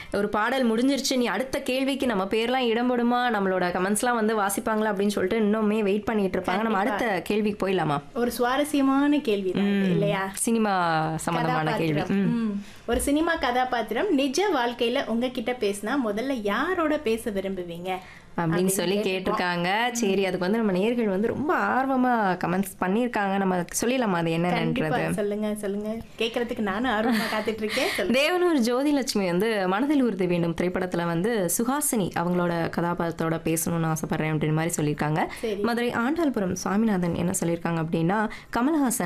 ஒரு பாடல் முடிஞ்சிருச்சு நீ அடுத்த கேள்விக்கு நம்ம பேர்லாம் இடம்படுமா நம்மளோட கமெண்ட்ஸ்லாம் வந்து வாசிப்பாங்களா அப்படின்னு சொல்லிட்டு இன்னுமே வெயிட் பண்ணிட்டு இருப்பாங்க நம்ம அடுத்த கேள்விக்கு போயிடலாமா ஒரு சுவாரஸ்யமான கேள்வி இல்லையா சினிமா சம்பந்தமான கேள்வி கதாபாத்திரம். ம். ஒரு சினிமா கதாபாத்திரம் நிஜ வாழ்க்கையில உங்ககிட்ட பேசினா முதல்ல யாரோட பேச விரும்புவீங்க அப்படின்னு சொல்லி கேட்டிருக்காங்க சரி அதுக்கு வந்து நம்ம நேர்கள் வந்து ரொம்ப ஆர்வமா கமெண்ட்ஸ் பண்ணியிருக்காங்க நம்ம சொல்லிடலாமா அது கண்டிப்பா என்னன்றது சொல்லுங்க சொல்லுங்க கேக்குறதுக்கு நானும் ஆர்வமா காத்துட்டு இருக்கேன் சொல்லுங்க தேவனூர் ஜோதிலட்சுமி வந்து மனதில் உறுதி வேண்டும் திரைப்படத்துல வந்து சுஹாசினி அவங்களோட கதாபாத்திரத்தோட பேசணும்னு ஆசைப்படுறேன் அப்படின்னு மாதிரி சொல்லியிருக்காங்க சரி. மதுரை ஆண்டாள்புரம் சுவாமிநாதன் என்ன சொல்லியிருக்காங்க அப்படின்னா கமலஹாசன்